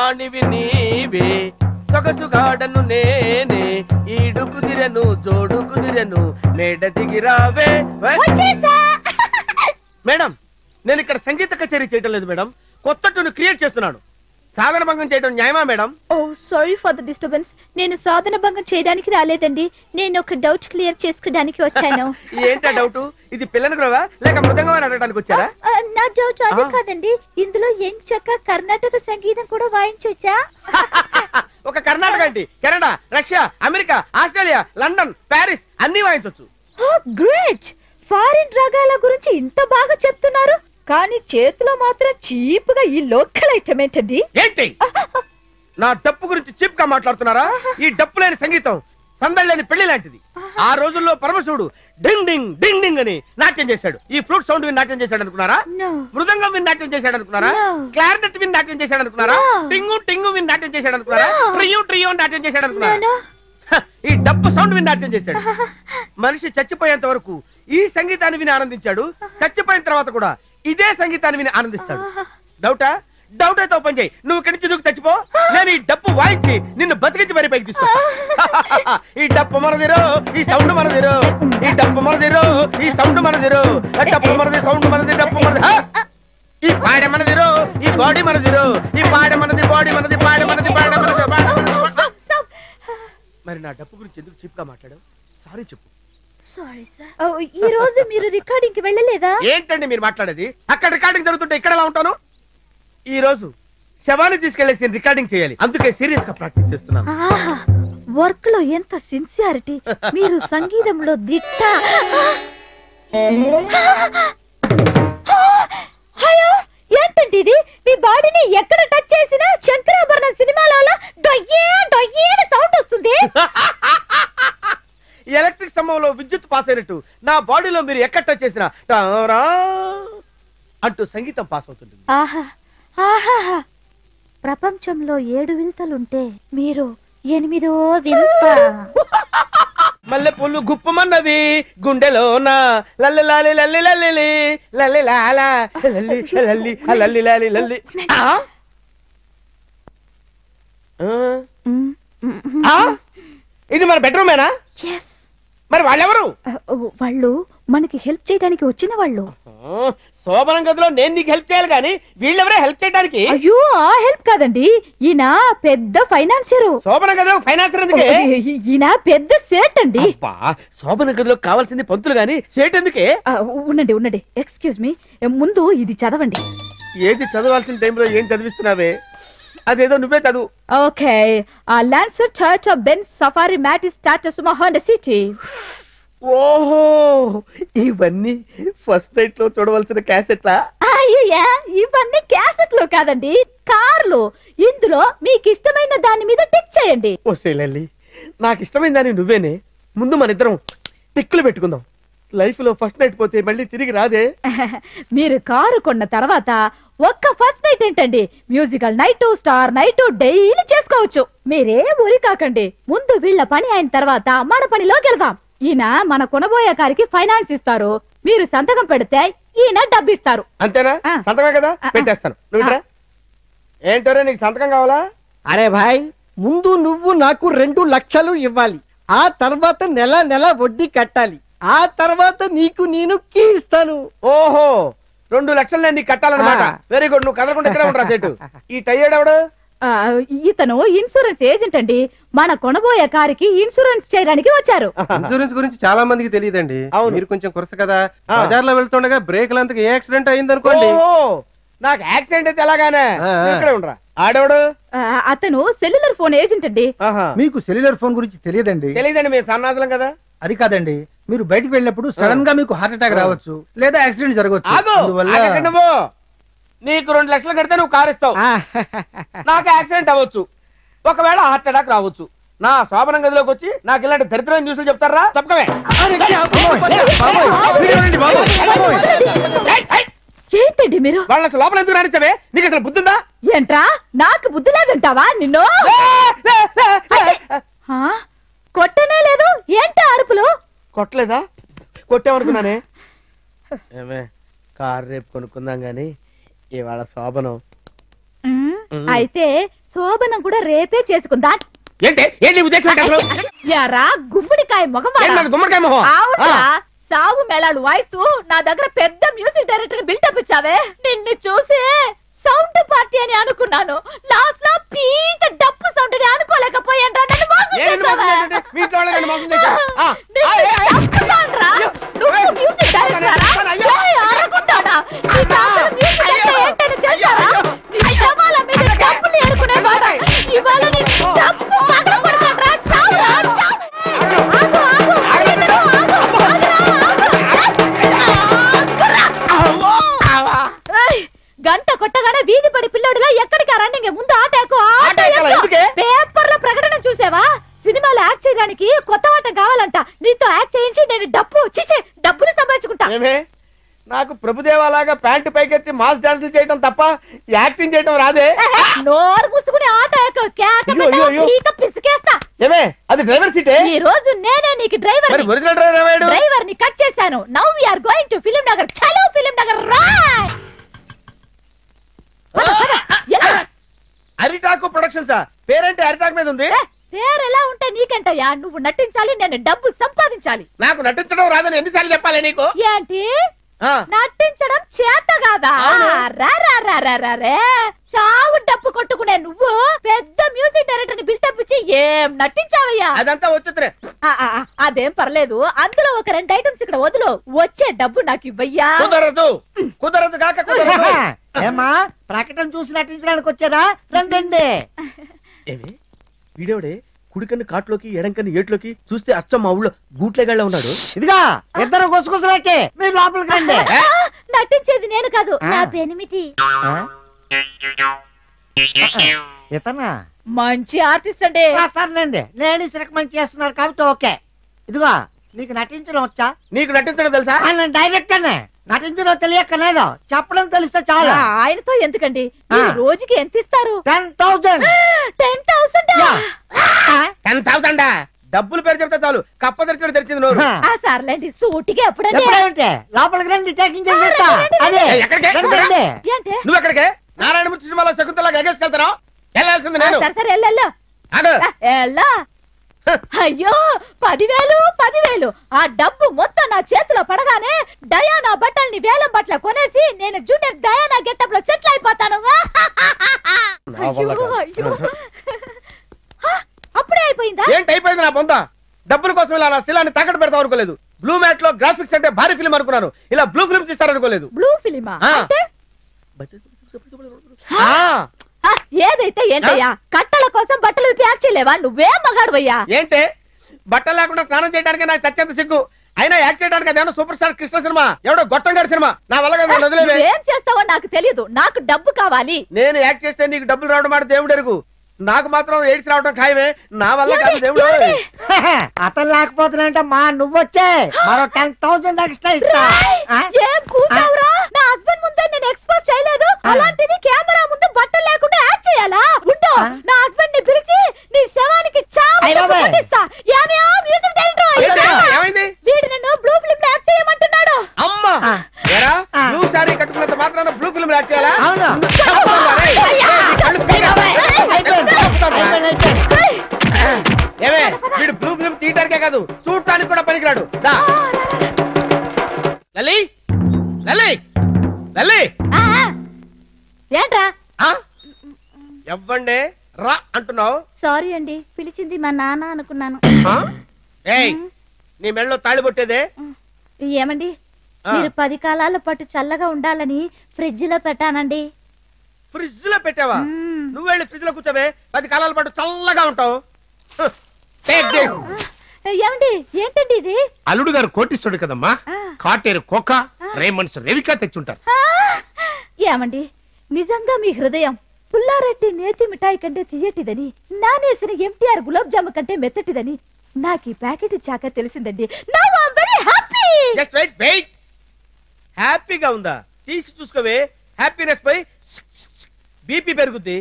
వాణివి నీవే సొగసుగాడను నేనే ఈడు కుదిరెను జోడు కుదిరెను మేడ దిగిరావే వచ్చేసా మేడం నేను ఇక్కడ సంగీత కచేరీ చేయటం లేదు మేడం కొత్త ట్యూన్ క్రియేట్ చేస్తున్నాను సాధన భంగం చేయడం న్యాయమా madam oh sorry for the disturbance నేను సాధన భంగం చేయడానికి రాలేదండి నేను ఒక డౌట్ క్లియర్ చేసుకోవడానికి వచ్చాను ఏంటా డౌట్ ఇది పిల్లని గ్రోవా లేక మృదంగం అని అడగడానికి వచ్చారా ఆ, నా డౌట్ అది ఆ. కాదండి ఇందులో ఎంగ్ చక్క కర్ణాటక సంగీతం కూడా వాయించొచ్చా ఒక కర్ణాటక ఏంటి Canada Russia America Australia London Paris అన్ని వాయించవచ్చు గ్రేట్ ఫారిన్ రాగాల గురించి ఇంత బాగా చెప్తున్నారు కానీ చేతిలో మాత్రం చీప్ గా ఈ లోకల్ ఐటమ్ ఏంటండి ఏంటి నా డప్పు గురించి చీప్ గా మాట్లాడుతున్నారా ఈ డప్పు లేని సంగీతం సందడి లేని పెళ్లి లాంటిది ఆ రోజుల్లో పరమశివుడు డింగ్ డింగ్ డింగ్ డింగ్ అని నాట్యం చేశాడు ఈ ఫ్లూట్ సౌండ్ విని నాట్యం చేశాడు అనుకున్నారా No. మృదంగం విని నాట్యం చేశాడు అనుకున్నారా No. క్లారినెట్ విని నాట్యం చేశాడు అనుకున్నారా No. టింగు టింగు విని నాట్యం చేశాడు అనుకున్నారా No. ట్రియో ట్రియో అని నాట్యం చేశాడు అనుకున్నారా No, no. హ, ఈ డప్పు సౌండ్ విని నాట్యం చేశాడు మనిషి చచ్చిపోయేంత వరకు ఈ సంగీతాన్ని విని ఆనందించాడు చచ్చిపోయిన తర్వాత కూడా ఇదే సంగీతాన్ని విని ఆనందిస్తాడు డౌటా డౌట్ అయితే ఓపెన్ చేయి నువ్వు ఇక్కడి నుంచి దూకి చచ్చిపో నేను ఈ డప్పు వాయించి నిన్ను బతికించి మరి పైకి తీసుకొస్తా ఈ డప్పు మనదిరో ఈ సౌండ్ మనదిరో ఈ డప్పు మనదిరో ఈ సౌండ్ మనదిరో ఆ డప్పు మనది సౌండ్ మనది డప్పు మనది హ! ఈ పాడె మనదిరో ఈ బాడీ మనదిరో ఈ పాడె మనది బాడీ మనది పాడె మనది పాడె మనది పాడె మనది Stop, stop. మరి నా డప్పు గురించి ఎందుకు చీప్ గా మాట్లాడావు సారీ చెప్పు Sorry, sir. ఓ, ఈ రోజు మీరు రికార్డింగ్ కి వెళ్ళలేదా ఏంటండి మీరు మాట్లాడేది అక్కడ రికార్డింగ్ జరుగుతుంటే ఇక్కడ ఎలా ఉంటాను ఈ రోజు శవాన్ని తీసుకెళ్లేసి రికార్డింగ్ చేయాలి అందుకే సీరియస్ గా ప్రాక్టీస్ చేస్తున్నాను వర్క్ లో ఎంత సిన్సియారిటీ మీరు సంగీతంలో దిట్ట అయ్యో ఏంటండి ఇది మీ బాడీని ఎక్కడ టచ్ చేసినా శంకరాభరణం సినిమాలో డొయ్యే డొయ్యే సౌండ్ వస్తుంది ఈ ఎలక్ట్రిక్ స్తంభంలో విద్యుత్ పాస్ అయినట్టు నా బాడీలో మీరు ఎక్కడ టచ్ చేసినా టారా అంటూ సంగీతం పాస్ అవుతుంది ఆహా ఆహా ప్రపంచంలో ఏడు వింతలుంటే మీరు ఎనిమిదో వింత మల్లె పుల్లు గుప్పమన్నవి గుండెలోన లల్లి లాలి లల్లి లల్లి లల్లి లాలా లల్లి లల్లి ఆ లల్లి లాలి లల్లి ఆ? ఆ? ఆ? ఇది మన బెడ్రూమేనా ఎస్ మరి వాళ్ళెవరు వాళ్ళు మనకి హెల్ప్ చేయడానికి వచ్చిన వాళ్ళు ఆ, శోభనం గదిలో నేను నీకు హెల్ప్ చేయాలి కానీ వీళ్ళెవరే హెల్ప్ చేయడానికి అయ్యో ఆ హెల్ప్ కాదండి ఈయన పెద్ద ఫైనాన్సియర్ శోభన గదిలో ఫైనాన్సర్ ఎందుకే ఈయన పెద్ద సేట్ అండి అబ్బా శోభన గదిలో కావాల్సింది పంతులు గాని సేట్ ఎందుకే ఆ, ఉండండి ఉండండి ఎక్స్క్యూజ్ మీ ముందు ఇది చదవండి ఏది చదవాల్సిన టైంలో ఏం చదివిస్తున్నావే అదేదో నువ్వే చదువు ఓకే లాన్సర్ చర్చ్ ఆఫ్ బెన్ సఫారీ మ్యాట్ స్టాటస్ మహాండ సిటీ ఓహో ఇవన్నీ ఫస్ట్ నైట్ లో చూడవలసిన క్యాసెట్లా అయ్యయ్యా ఇవన్నీ క్యాసెట్ లో కాదండి కార్లు ఇందులో మీకు ఇష్టమైన దాని మీద టిక్ చేయండి ఓ శైలల్లి నాకు ఇష్టమైన దాన్ని నువ్వేనే ముందు మన ఇద్దరం టిక్కులు పెట్టుకుందాం లైఫ్ లో ఫస్ట్ నైట్ పోతే మళ్ళీ తిరిగి రాదే మీరు కారు కొన్న తర్వాత ఒక్క ఫస్ట్ నైట్ ఏంటండి musical night star night daily చేసుకోవచ్చు మీరే ఊరి కాకండి ముందు వీళ్ళ పని అయిన తర్వాత మన పనిలోకి వెళ్దాం ఈయన మన కొనబోయే కారికి ఫైనాన్స్ ఇస్తారు మీరు సంతకం పెడితే ఈయన డబ్బిస్తారు అంతేనా ఆ. సంతకమే కదా ఆ, ఆ. పెట్టేస్తాను నువ్వు ఇట్రా. ఏంటోరే నీకు సంతకం కావాలా అరే భాయ్ ముందు నువ్వు నాకు రెండు లక్షలు ఇవ్వాలి ఆ తర్వాత నెల నెల వడ్డీ కట్టాలి ఆ తర్వాత నీకు నేను కీ ఇస్తాను ఓహో రెండు లక్షలు నేను నీకు కట్టాలన్నమాట ఆ. వెరీ గుడ్ నువ్వు కదలకుండా ఇక్కడే ఉండరా సెటు ఈ టయ్యాడు ఎవడు ఆ, ఇతను ఇన్సూరెన్స్ ఏజెంట్ అండి మన కొనబోయే కారుకి ఇన్సూరెన్స్ చేయడానికి వచ్చారు ఇన్సూరెన్స్ గురించి చాలా మందికి తెలియదండి అవును. మీరు కొంచెం కురస కదా ఆ. బజార్ లో వెళ్తుండగా బ్రేక్ లంతకు ఏ యాక్సిడెంట్ అయింది అనుకోండి ఓహో నాకు యాక్సిడెంట్ అయితే ఎలాగానే ఆ, ఆ. నువ్వు ఇక్కడే ఉండరా ఆడెవడు ఆ, అతను సెల్యులర్ ఫోన్ ఏజెంట్ అండి ఆహా మీకు సెల్యులర్ ఫోన్ గురించి తెలియదండి తెలియదండి మేము సన్నాదులం కదా అది కాదండి మీరు బయటికి వెళ్ళినప్పుడు సడన్ గా మీకు హార్ట్ అటాక్ రావచ్చు లేదా యాక్సిడెంట్ జరగవచ్చు ఆగు అందువల్ల ఆగకండి నువ్వు నీకు రెండు లక్షలు కడితే నువ్వు కారు ఇస్తావు ఆ, నాకు యాక్సిడెంట్ అవ్వచ్చు ఒకవేళ హార్ట్ అటాక్ రావచ్చు నా శోభనం గదిలోకి వచ్చి నాకు ఇలాంటి దరిద్రమైన న్యూస్లు చెప్తారా తప్పకమే ఏంటండి మీరు వాళ్ళ అసలు లోపల ఎందుకు రానిచ్చావే నీకు అసలు బుద్ధి ఉందా ఏంట్రా నాకు బుద్ధి లేదంటావా నిన్ను అచ్చే! ఆ? కొట్టనే లేదు ఏంటి అరుపులు కొట్టలేదా కొట్టామనుకున్నానే ఏమే కార్ రేపు కొనుక్కుందాం గాని ఇవాళ శోభనం ఉమ్, ఉమ్. అయితే శోభనం కూడా రేపే చేసుకుందా ఏంటి ఏంటి నీ ఉద్దేశం ఏంటి అసలు? యారా గుమ్మడికాయ ఏంటి మొగం నాది గుమ్మడికాయ మొహం అవునా ఆ. సావు మేళాలు వాయిస్తూ నా దగ్గర పెద్ద మ్యూజిక్ డైరెక్టర్ బిల్డప్ ఇచ్చావే నిన్ను చూసి సౌండ్ పార్టీ అని అనుకున్నాను లాస్ట్ లో పీత డప్పు సౌండ్ అని అనుకోలేకపోయాను నన్ను మోసం ఏ నిన్ను మోసం చేసావే. చేశానంటే? మీ ఇంట్లో వాళ్ళని నన్ను మోసం చేశారు. ఆ, నిన్ను ఆ, ఏ, ఏ, చంపుతానురా. నువ్వు ఏయ్, మ్యూజిక్ డైరెక్టరా? అయ్యో. ఏయ్, అరగుంటాడా? నీకు అసలు మ్యూజిక్ అంటే అయ్యో. ఏంటని తెలుసారా? నీ శవాల మీద డబ్బులు ఏరుకునేవాడా? ఇవాళ నీ డబ్బు పగలగొడతానురా. చావురా, చావు. ఆగు, ఆగు. ఆగు, ఆగు, ఆగురా, ఆగు. ఆగురా. ఏయ్, గంట కొట్టగానే వీధి పడి పిల్లోడిలా ఎక్కడికి రన్నింగ్ ముందు ఆట ఎక్కువ ఆట ఎక్కాలా? ఎందుకే? పేపర్ లో ప్రకటన చూసావా సినిమాలో యాక్ట్ చేయడానికి కొత్త ఆట కావాలంట నీతో యాక్ట్ చేయించి నేను డబ్బు చిచే డబ్బులు సంపాదించుకుంటా ఏమే నాకు ప్రభుదేవాలాగా ప్యాంటు పైకెత్తి మాస్ డాన్సులు చేయడం తప్ప యాక్టింగ్ చేయడం రాదే నోరు మూసుకుని ఆట ఎక్కువ కేక అయ్యో, అయ్యో, అయ్యో. పీక పిసికేస్తా ఏమే అది డ్రైవర్ సీటే ఈ రోజు నేనే నీకు డ్రైవర్ మరి ఒరిజినల్ డ్రైవర్ ఏమాడు డ్రైవర్ ని కట్ చేశాను now we are going to Film Nagar చలో ఫిలిం నగర్ రాయ్ పద, పద, ఎలా? అరిటాకు ప్రొడక్షన్స్ పేరేంటి అరిటాకు మీద ఉంది ఏ, పేరు ఎలా ఉంటే నీకంటయ్యా నువ్వు నటించాలి నేను డబ్బు సంపాదించాలి నాకు నటించడం రాదని ఎన్నిసార్లు చెప్పాలి నీకు ఏంటి ఆ, నటించడం చేత కాదా అవును. రా రా రా రా రా రే చావు డప్పు కొట్టుకునే నువ్వు పెద్ద మ్యూజిక్ డైరెక్టర్ ని బిల్డప్ ఇచ్చి ఏం నటించావయ్యా అదంతా వచ్చేతనే ఆ, ఆ, ఆ, అదేం పర్లేదు అందులో ఒక రెండు ఐటమ్స్ ఇక్కడ వదులు వచ్చే డబ్బు నాకు ఇవ్వయ్యా కుదరదు కుదరదు కాక కుదరదు ఏమా ప్రకటన చూసి నటించడానికి వచ్చారా రండి ఏమి వీడేవిడే కుడికన్ను కాట్లోకి ఎడంకన్ను ఏట్లోకి చూస్తే అచ్చం మా ఊళ్ళో గూట్లేగాళ్ళ ఉన్నాడు ఇదిగా ఇద్దరు గుసగుసలైతే మీరు లోపలికి రండి ఆ, నటించేది నేను కాదు ఆ. నా పెనిమిటి ఆ? ఇతనా మంచి ఆర్టిస్ట్ అండి ఆ, సర్లేండి లేడీస్ రికమెండ్ చేస్తున్నారు కాబట్టి ఓకే ఇదిగో నీకు నటించడం వచ్చా నీకు నటించడం తెలుసా ఆ, నేను డైరెక్టర్నే నటించడం తెలియక్కర్లేదు చెప్పడం తెలిస్తే చాలు ఆ, ఆయనతో ఎందుకండి ఆ. ఈ రోజుకి ఎంత ఇస్తారు ten thousand ten thousand ten thousand డబ్బులు పేరు చెప్తే చాలు కప్ప తెరిచి తెరిచింది నోరు ఆ సర్లేండి సూటిగా ఎప్పుడండి ఎప్పుడేమిటి లోపలికి రండి టేకింగ్ చేసేస్తా రండి, రండి, అదే ఏయ్, ఎక్కడికి? రండి, రండి. ఏంటే నువ్వు ఎక్కడికే నారాయణమూర్తి సినిమాలో శకుంతలాగా ఎగేసుకెళ్తారా వెళ్ళాల్సింది ఆ, నేను సరే సరే ఎల్లెల్లో ఆగు. ఎల్లా అయ్యో పదివేలు పదివేలు ఆ డబ్బు మొత్తం నా చేతిలో పడగానే డయానా బట్టల్ని వేలం బట్టల కొనేసి నేను జూనియర్ డయానా గెటప్ లో సెటిల్ అయిపోతాను నా వల్ల అయ్యో, కాదు. అయ్యో. హ, అప్పుడే అయిపోయిందా ఏంటి అయిపోయింది నా బొంద డబ్బుల కోసం ఇలా నా శిలాన్ని తాకట్టు పెడతాం అనుకోలేదు బ్లూ మ్యాట్ లో గ్రాఫిక్స్ అంటే భారీ ఫిల్మ్ అనుకున్నాను ఇలా బ్లూ ఫిల్మ్ తీస్తారనుకోలేదు బ్లూ ఫిలిమా ఆ. అంటే ఆ, హ, ఏదైతే ఏంటయ్యా కట్టల కోసం బట్టలు ప్యాక్ చేయలేవా నువ్వే మగాడువయ్యా ఏంటే బట్టలు లేకుండా స్నానం చేయడానికి నాకు చచ్చేంత సిగ్గు అయినా యాక్ట్ చేయడానికి అదేమో సూపర్ స్టార్ కృష్ణ సినిమా ఎవడో గొట్టం గారి సినిమా నా వల్ల కదా నన్ను వదిలేవే నువ్వేం చేస్తావో నాకు తెలియదు నాకు డబ్బు కావాలి నేను యాక్ట్ చేస్తే నీకు డబ్బులు రావడం మాట దేవుడు ఎరుగు నాకు మాత్రం ఎయిడ్స్ రావడం ఖాయమే నా వల్ల కాదు దేవుడు అతను లేకపోతున్నాయంటే మా నువ్వొచ్చే మరో టెన్ థౌసండ్ ఎక్స్ట్రా ఇస్తా ఆ? ఏం కూసావురా నా హస్బెండ్ ముందే నేను ఎక్స్పోజ్ చేయలేదు అలాంటిది కెమెరా ముందు బట్టలు లేకుండా యాడ్ చేయాలా ఉండు ఆ? నా హస్బెండ్ ని పిలిచి నీ శవానికి చావు అయ్ డబ్బు బాబాయ్. కొట్టిస్తా ఏమయ్యా మ్యూజిక్ డైరెక్టర్ ఏంటి? అయ్యో. ఏమైంది వీడు నన్ను బ్లూ ఫిల్మ్ లో యాక్ట్ చేయమంటున్నాడు అమ్మా ఆ. ఎరా ఆ. బ్లూ సారీ కట్టుకున్నంత మాత్రాన బ్లూ ఫిల్మ్ యాక్ట్ చేయాలా అవును. చంపుతానురా, రేయ్. అయ్యా. రేయ్, కళ్ళు పీకా. అయిపోయింది. చంపుతానురా. అయిపోయింది, అయిపోయింది. ఏయ్, ఏమే వీడు బ్లూ ఫిల్మ్ తీయడానికే కాదు చూడటానికి కూడా పనికిరాడు దా లలి లలి లలి ఆ, ఆ. ఏంట్రా ఆ? ఎవ్వండే రా అంటున్నావు సారీ అండి పిలిచింది మా నాన్న అనుకున్నాను ఆ? ఏయ్ నీ మెళ్ళలో తాళి కొట్టేదే ఏమండి ఆ. మీరు పది కాలాల పాటు చల్లగా ఉండాలని ఫ్రిడ్జ్ లో పెట్టానండి ఫ్రిడ్జ్ లో పెట్టావా మ్మ్. నువ్వు వెళ్ళి ఫ్రిడ్జ్ లో కూర్చోవే పది కాలాల పాటు చల్లగా ఉంటావు హ్. Take this. ఏమండి ఏంటండి ఇది అల్లుడు గారు కోటిస్తుడు కదమ్మా ఆ. కాటేరు కోక రేమన్స్ రేవికా తెచ్చుంటారు ఆ! ఏమండి నిజంగా మీ హృదయం పుల్లారెడ్డి నేతి మిఠాయి కంటే తీయటిదని నానేసిన ఎంటీఆర్ గులాబ్ జాము కంటే మెత్తటిదని నాకు ఈ ప్యాకెట్ ఇచ్చాక తెలిసిందండి now I very happy just wait wait హ్యాపీగా ఉందా తీసి చూసుకోవే హ్యాపీనెస్ పై బీపీ పెరుగుద్ది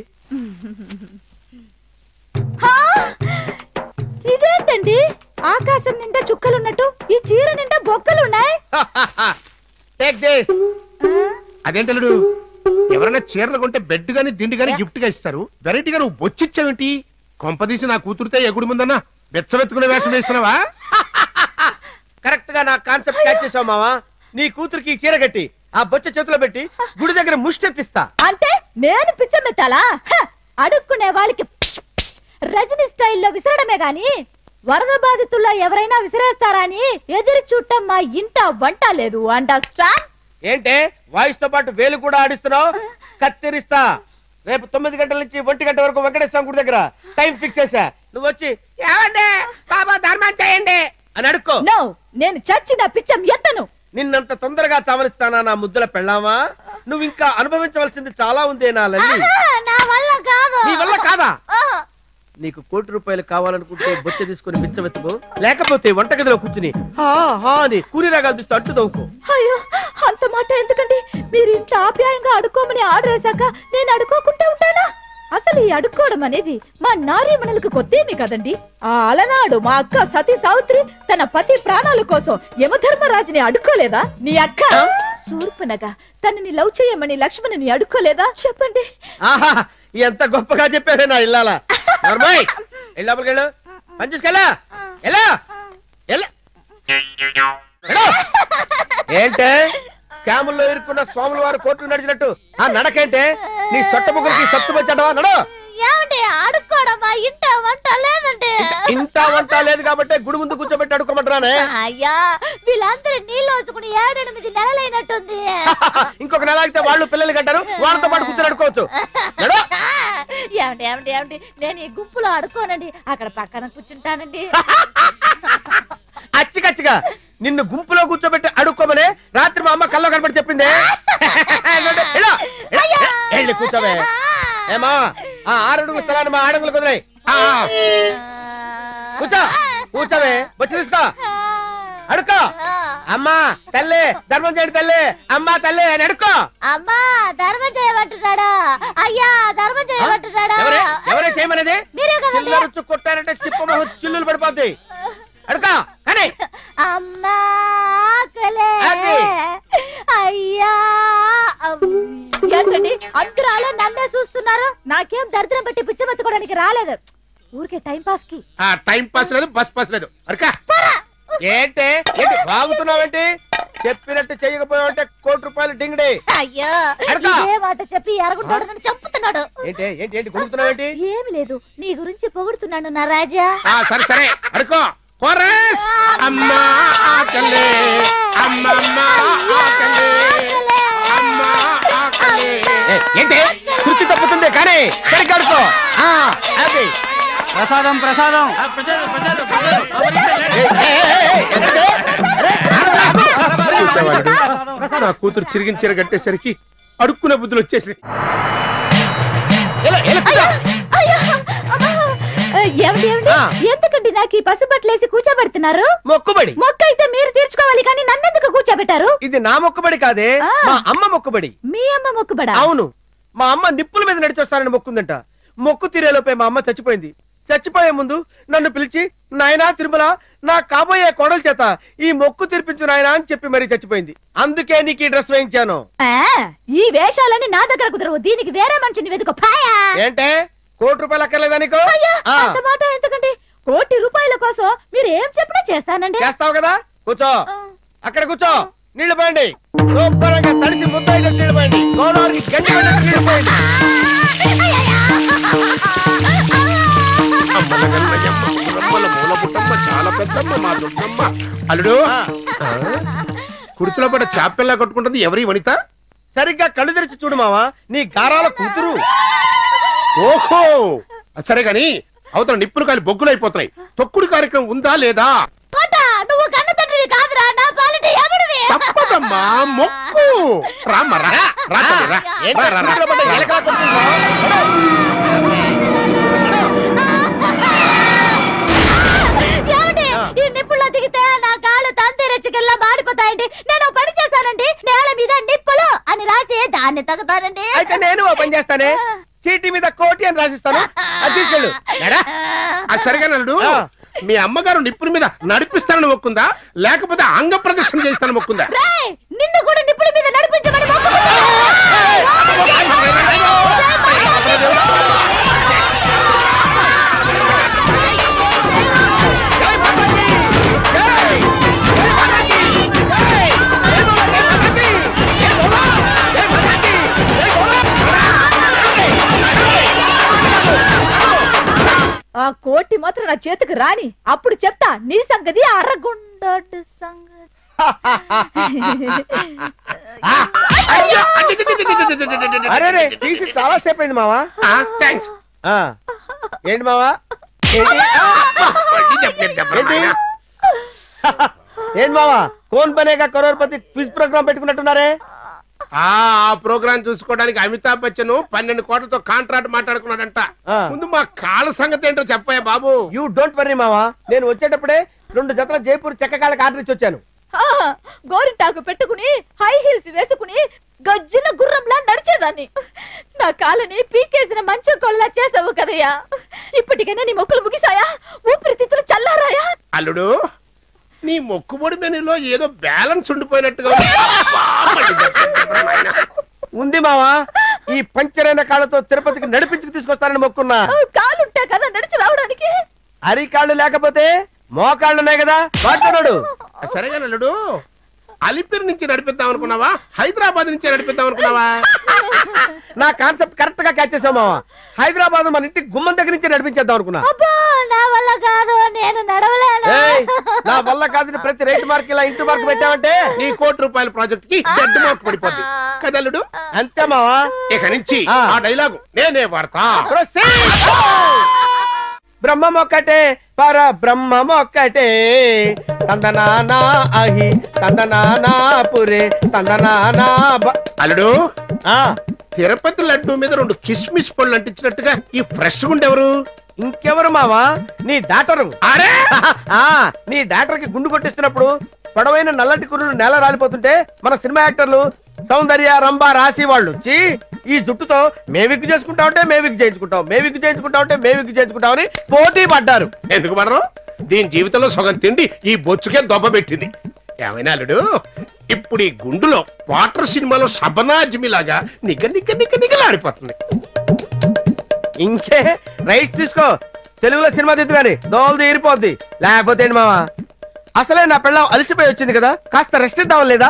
ఇదేంటండి ఆకాశం నిండా చుక్కలున్నట్టు ఈ చీర నిండా బొక్కలున్నాయి టేక్ దిస్ అదేంటల్లుడు ఎవరైనా చీరలు కొంటే బెడ్ గాని దిండి గాని గిఫ్ట్ గా ఇస్తారు వెరైటీగా నువ్వు బొచ్చిచ్చావేంటి కొంపదీసి నా కూతురితే ఎగుడు ముందన్నా బెచ్చవెత్తుకునే వేషం వేస్తున్నావా కరెక్ట్ గా నా కాన్సెప్ట్ క్యాచ్ చేసావు మావా నీ కూతురికి ఈ చీర కట్టి ఆ బొచ్చ చేతిలో పెట్టి గుడి దగ్గర ముష్టెత్తిస్తా అంటే నేను పిచ్చమెత్తాలా హ! అడుక్కునే వాళ్ళకి పిష్ పిష్ రజనీ స్టైల్లో విసరడమే గాని వరద బాధితుల్లో ఎవరైనా విసిరేస్తారా అని ఎదురు చూడటం మా ఇంట వంట లేదు అండర్స్టాండ్ ఏంటే వాయిస్ తో పాటు వేలు కూడా ఆడిస్తున్నావు కత్తిరిస్తా రేపు తొమ్మిది గంటల నుంచి ఒంటి గంట వరకు వెంకటేశ్వర గుడి దగ్గర టైం ఫిక్స్ చేసా నువ్వు వచ్చి ఏమండి బాబా ధర్మం చేయండి అని అడుక్కో నో నేను చచ్చిన పిచ్చం ఎత్తను నిన్నంత తొందరగా చావనిస్తానా నా ముద్దుల పెళ్ళామా నువ్వు ఇంకా అనుభవించవలసింది చాలా ఉందే నా లల్లి నా వల్ల కాదు నీ వల్ల కాదా నీకు కోటి రూపాయలు కావాలనుకుంటే బొచ్చ తీసుకుని బిచ్చమెత్తుకో లేకపోతే వంటగదిలో కూర్చుని హా హా అని కూని రాగాలు తీస్తూ అట్టు దవ్వుకో అయ్యో అంత మాట ఎందుకండి మీరు ఇంత ఆప్యాయంగా అడుక్కోమని ఆర్డర్ వేశాక నేను అడుక్కోకుండా ఉంటానా అసలు ఈ అడుక్కోవడం అనేది మా నారీమణులకు కొత్తేమి కదండి ఆ అలనాడు మా అక్క సతీ సావిత్రి తన పతి ప్రాణాల కోసం యమధర్మరాజుని అడుక్కోలేదా నీ అక్క శూర్పనగా తనని లవ్ చేయమని లక్ష్మణుని అడుక్కోలేదా చెప్పండి ఆహా ఎంత గొప్పగా చెప్పావే నా ఇల్లాల నర్మాయ్ లోపలికి వెళ్ళు పని చూసుకెళ్ళా ఎలా ఎలా వెళ్ళు. ఏంటే క్యాముల్లో ఇరుక్కున్న స్వాముల వారు కోర్టుకు నడిచినట్టు ఆ నడకేంటే నీ సొట్ట ముగ్గురికి సత్తు వచ్చాడవా నడు ఏమండి అడుక్కోవడం మా ఇంట వంట లేదండి ఇంత వంట లేదు కాబట్టి గుడి ముందు కూర్చోబెట్టి అడుకోమంటున్నానే అయ్యా వీళ్ళందరూ నీళ్ళు వచ్చుకుని ఏడెనిమిది నెలలైనట్టుంది ఇంకొక నెల ఆగితే వాళ్ళు పిల్లలు కట్టారు వాళ్ళతో పాటు కూర్చొని అడుకోవచ్చు నడు. ఏమండి ఏమండి ఏమండి నేను ఈ గుంపులో అడుకోనండి అక్కడ పక్కన కూర్చుంటానండి అచ్చికచ్చిగా నిన్ను గుంపులో కూర్చోబెట్టి అడుక్కోమనే రాత్రి మా అమ్మ కల్లో కనబడి చెప్పింది వెళ్ళు, వెళ్ళు, వెళ్ళు, వెళ్ళి కూర్చోవే ఏమా ఆ ఆరడుగుల స్థలాన్ని మా ఆడగులు కుదిరాయి కూర్చో కూర్చోవే వచ్చి తీసుకో అడుక్కో అమ్మా తల్లి ధర్మం చేయండి తల్లి అమ్మా తల్లి అని అడుక్కో అమ్మా ధర్మం చేయమంటున్నాడా అయ్యా ధర్మం చేయమంటున్నాడా ఎవరే ఎవరే చేయమనేది మీరే కదండి చిల్లరుచ్చు కొట్టారంటే చిప్పమహు చిల్లులు పడిపోద్ది అడుక్కో కానీ అమ్మా ఆకలే అది. అయ్యా అమ్. ఏంటండి అంతరాలే నన్నే చూస్తున్నారు నాకేం దరిద్రం బట్టి పిచ్చబెత్తుకోవడానికి రాలేదు ఊరికే టైం పాస్ కి ఆ టైం పాస్ లేదు బస్ పాస్ లేదు అరకా ఏంటి ఏంటి బాగుతున్నావేంటి చెప్పినట్టు చేయకపోయావంటే కోటి రూపాయలు డింగిడి అయ్యో అడగా. ఇదే మాట చెప్పి ఎరగుంటాడు నన్ను చంపుతున్నాడు ఏంటి ఏంటి ఏంటి కొడుకుతున్నావేంటి ఏమి లేదు నీ గురించి పొగుడుతున్నాను నా రాజా ఆ సరే సరే అడుకో కోరస్ అమ్మా ఆకలే అమ్మమ్మ ఆకలే అమ్మా ఆకలే ఏ, ఏంటి కుర్చీ తప్పుతుంది కానీ సరిగ్గా అడుకో ఆ, అది ప్రసాదం ప్రసాదం ఏ, ఏ, ఏ, ఏ, ఏంటిది? అరే, ఆగు, ఆగు, ఆగు. చూసేవాడు నా కూతురు చిరిగిన చీర కట్టేసరికి అడుక్కునే బుద్ధులు వచ్చేసి ఎలా, ఎలా కూర్చో. అయ్యో, అమ్మా. ఏమండి ఏమండి ఆ. ఎందుకండి నాకు ఈ పసుపట్లేసి కూర్చోబెడుతున్నారు మొక్కుబడి మొక్క అయితే మీరు తీర్చుకోవాలి కానీ నన్నెందుకు కూర్చోబెట్టారు ఇది నా మొక్కుబడి కాదే ఆ. మా అమ్మ మొక్కుబడి మీ అమ్మ మొక్కుబడా అవును మా అమ్మ నిప్పుల మీద నడిచొస్తానని మొక్కుందంట మొక్కు తీరేలోపే మా అమ్మ చచ్చిపోయింది చచ్చిపోయే ముందు నన్ను పిలిచి నాయనా తిరుమల నా కాబోయే కోడల చేత ఈ మొక్కు తీర్పించు నాయనా అని చెప్పి మరీ చచ్చిపోయింది అందుకే నీకు ఈ డ్రెస్ వేయించాను ఆ, ఈ వేషాలన్నీ నా దగ్గర కుదరవు దీనికి వేరే మనిషిని వెతుకో పాయా ఏంటే కోటి రూపాయలు అక్కర్లేదా నీకు ఆ, అంత మాట ఎందుకండి కోటి రూపాయల కోసం మీరు ఏం చెప్పినా చేస్తానండి చేస్తావు కదా కూర్చో అక్కడ కూర్చో నీళ్లు పోయండి శుభ్రంగా తడిసి ముద్దైన నీళ్లు పోయండి గోదావరికి గండి పడినట్టు నీళ్లు పోయండి అమ్మల గల్లయ్యమ్మ, పురమ్మల మూల పుట్టమ్మ చాలా పెద్దమ్మ మా దుర్గమ్మ అల్లుడు ఆ, ఆ? కుర్తిలో పడ్డ చాపెల్లా కొట్టుకుంటుంది ఎవరి వనిత సరిగ్గా కళ్ళు తెరిచి చూడు మావా నీ గారాల కూతురు ఓహో సరే గాని అవతల నిప్పులు కాలి బొగ్గులు అయిపోతున్నాయి తొక్కుడు కార్యక్రమం ఉందా లేదా కోట, నువ్వు కన్న తండ్రివి కాదురా నా పాలిటి ఎవడివి తప్పదమ్మా మొక్కు రామ్మ రా రా తల్లి, రా. ఏంటి రా, రా, రా. కూతురు పడ్డ ఎలకలా కొట్టుకుంటున్నావ్? ఏమండి ఆ. ఈ నిప్పుల్లో దిగితే నా కాళ్ళు తంతి రెచ్చికెళ్ళ మాడిపోతాయండి నేను ఓ పని చేశానండి నేల మీద నిప్పులు అని రాసి దాన్ని తగ్గుతానండి అయితే నేను ఓ పని చేస్తానే చీటీ మీద కోటి అని రాసిస్తాను అది తీసుకెళ్ళు నడా. ఆ సరిగా నల్లుడు ఆ. మీ అమ్మగారు నిప్పుల మీద నడిపిస్తానని మొక్కుందా లేకపోతే అంగ ప్రదర్శన చేస్తానని మొక్కుందా రేయ్, నిన్ను కూడా నిప్పుల మీద నడిపించమని మొక్కుతున్నాను. ఆ కోటి మాత్రం నా చేతికి రాని అప్పుడు చెప్తా నీ సంగతి అరగుండడు సంగతి అరే రే తీసి చాలా సేపు అయింది మావా థ్యాంక్స్ ఆ, ఏంటి మావా ఏంటి ఏంటి ఏంటి మావా కోన్ బనేగా కరోర్పతి క్విజ్ ప్రోగ్రామ్ పెట్టుకున్నట్టున్నారే ఆ ప్రోగ్రామ్ చూసుకోవడానికి అమితాబ్ బచ్చన్ పన్నెండు కోట్లతో కాంట్రాక్ట్ మాట్లాడుకున్నాడంట ఆ. ముందు మా కాళ్ళ సంగతి ఏంటో చెప్పాయా బాబు యూ డోంట్ వర్రీ మావా నేను వచ్చేటప్పుడే రెండు జతల జైపూర్ చెక్క కాళ్ళకి ఆర్డర్ ఇచ్చి వచ్చాను ఆ, గోరింటాకు పెట్టుకుని హై హీల్స్ వేసుకుని గజ్జిన గుర్రంలా నడిచేదాన్ని నా కాళ్ళని పీకేసిన మంచం కొల్లా చేసావు కదయ్యా ఇప్పటికైనా నీ మొక్కులు ముగిసాయా ఊపిరితిత్తులు చల్లారాయా అల్లుడు నీ మొక్కుబడి మెనూలో ఏదో బ్యాలెన్స్ ఉండిపోయినట్టుగా ఉంది. ఉంది మావా ఈ పంచరైన కాళ్ళతో తిరుపతికి నడిపించుకు తీసుకొస్తానని మొక్కున్నా ఆ, కాలుంటే కదా నడిచి రావడానికి అరికాళ్ళు లేకపోతే మోకాళ్ళున్నాయి కదా వాడుతున్నాడు సరేగా అల్లుడు అలిపిరి నుంచి నడిపిద్దాం అనుకున్నావా హైదరాబాద్ నుంచి నడిపిద్దాం అనుకున్నావా నా కాన్సెప్ట్ కరెక్ట్ గా క్యాచ్ చేసావు మావా హైదరాబాద్ మన ఇంటి గుమ్మం దగ్గర నుంచి నడిపించేద్దాం అనుకున్నా అబ్బా నా వల్ల కాదు నేను నడవలేను ఏయ్, నా వల్ల కాదని ప్రతి రేట్ మార్క్ ఇలా ఇంటి మార్క్ పెట్టావంటే నీ కోటి రూపాయల ప్రాజెక్ట్ కి జడ్డు మార్క్ పడిపోద్ది కదా అల్లుడు అంతే మావా ఇక నుంచి ఆ. ఆ డైలాగు నేనే వాడతా Proceed. బ్రహ్మం ఒక్కటే పర బ్రహ్మం ఒక్కటే తందనానా అహి తందనానా పురే తందనానా బ- అల్లుడు ఆ తిరుపతి లడ్డు మీద రెండు కిస్మిస్ పళ్ళు అంటించినట్టుగా ఈ ఫ్రెష్ గుండెవరు ఇంకెవరు మావా నీ డాటరు అరే ఆ నీ డాక్టర్ కి గుండు కొట్టిస్తున్నప్పుడు పొడవైన నల్లటి కుర్రులు నేల రాలిపోతుంటే మన సినిమా యాక్టర్లు సౌందర్య రంభ రాసి వాళ్ళు వచ్చి ఈ జుట్టుతో మేవిక్ చేసుకుంటా ఉంటే మేవిక్ చేయించుకుంటాం మేవిక్ చేయించుకుంటా ఉంటే మేవిక్ చేయించుకుంటామని పోటీ పడ్డారు ఎందుకు పడరు దీని జీవితంలో సగం తిండి ఈ బొచ్చుకే దొబ్బ పెట్టింది ఏమైనా అల్లుడు ఇప్పుడు ఈ గుండులో వాటర్ సినిమాలో శబనాజ్మి లాగా నిగ నిగ నిగ నిగలాడిపోతుంది ఇంకే రైట్స్ తీసుకో తెలుగులో సినిమా దిద్దు గాని దోలు తీరిపోద్ది లేకపోతే ఏంటి మావా అసలే నా పిల్లం అలసిపోయి వచ్చింది కదా కాస్త రెస్ట్ ఇద్దాం లేదా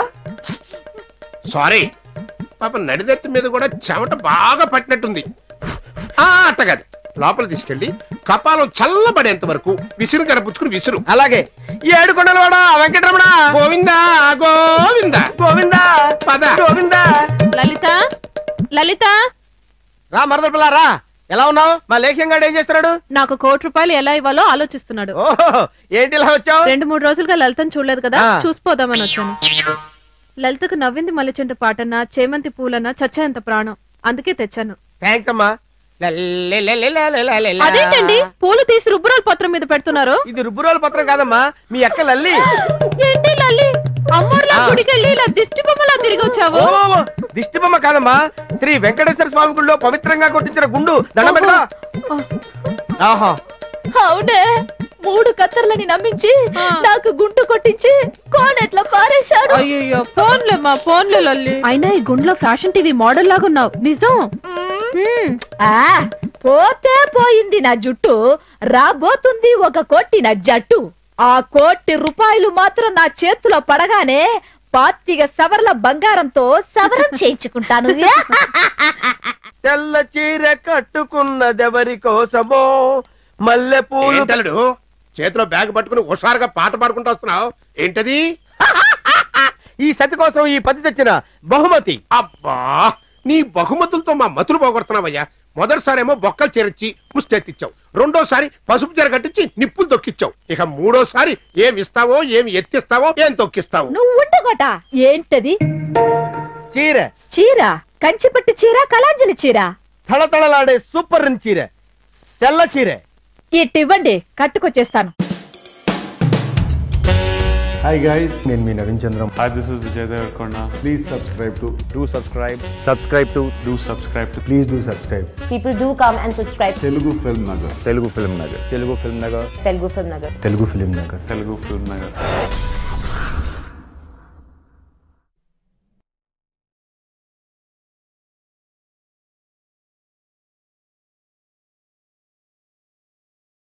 సారీ పాప నడిదెత్తి మీద కూడా చెమట బాగా పట్టినట్టుంది ఆ అట్టగది లోపల తీసుకెళ్ళి కపాలం చల్లబడేంత వరకు విసురు కరపుచ్చుకుని విసురు అలాగే ఈ ఏడు కొండల వాడ వెంకటరమణ గోవిందా గోవిందా గోవిందా పద. గోవిందా లలిత లలిత రా మరదల పిల్ల రా ఎలా ఉన్నావు మా లేఖ్యంగాడు ఏం చేస్తున్నాడు నాకు కోటి రూపాయలు ఎలా ఇవ్వాలో ఆలోచిస్తున్నాడు ఓహో ఏంటి ఇలా వచ్చావు రెండు మూడు రోజులుగా లలితను చూడలేదు కదా ఆ. చూసిపోదామని వచ్చాను లలితకు నవ్వింది మల్లెచెంటు పాటన్నా చేమంతి పూలన్నా చచ్చేంత ప్రాణం అందుకే తెచ్చాను థ్యాంక్స్ అమ్మా అదేంటండి పూలు తీసి రుబ్బురాల పత్రం మీద పెడుతున్నారు ఇది రుబ్బురోల పత్రం కాదమ్మా మీ అక్క లల్లి ఏంటి లల్లి అమ్మోర్లా ఆ. గుడికెళ్ళి ఇలా దిష్టి బొమ్మలా తిరిగి వచ్చావు ఓ, ఓ, ఓ, దిష్టి బొమ్మ కాదమ్మా శ్రీ వెంకటేశ్వర స్వామి గుడిలో పవిత్రంగా కొట్టించిన గుండు దండం పెట్టుకో ఆహా అవునే మూడు కత్తర్లని నమ్మించి ఆ. నాకు గుండు కొట్టించి కోనెట్లా పారేశాడు అయ్యో ఫోన్లే మా ఫోన్లే లల్లి అయినా ఈ గుండ్లో ఫ్యాషన్ టీవీ మోడల్ లాగా ఉన్నావు నిజం హ్మ్. ఆ పోతే పోయింది నా జుట్టు రాబోతుంది ఒక కోటి నా జట్టు ఆ కోటి రూపాయలు మాత్రం నా చేతిలో పడగానే పాతిక సవర్ల బంగారంతో సవరం చేయించుకుంటాను తెల్ల చీర కట్టుకున్నదెవరి కోసమో మల్లె పూలు ఏంటలుడు చేతిలో బ్యాగ్ పట్టుకుని హుషారుగా పాట పాడుకుంటూ వస్తున్నావు ఏంటది ఈ సతి కోసం ఈ పతి తెచ్చిన బహుమతి అబ్బా నీ బహుమతులతో మా మతులు పోగొడుతున్నావయ్యా మొదటిసారేమో బొక్కలు చేరచ్చి ముష్టెత్తిచ్చావు రెండోసారి పసుపు చీర కట్టించి నిప్పులు తొక్కిచ్చావు ఇక మూడోసారి ఏం ఇస్తావో ఏం ఎత్తిస్తావో ఏం తొక్కిస్తావు నువ్వు ఉండగోట ఏంటది చీర చీర కంచిపట్టు చీర కలాంజలి చీర తళతళలాడే సూపర్ రిన్ చీర తెల్ల చీర ఇట్టివ్వండి కట్టుకొచ్చేస్తాను Hi guys, నేను మీ Naveen Chandram Hi, this is Vijay Devarkonda. Please subscribe to do subscribe Subscribe to do subscribe to please do subscribe People do come and subscribe to Telugu Film Nagar Telugu Film Nagar Telugu Film Nagar Telugu Film Nagar. Telugu Film Nagar Telugu Film Nagar.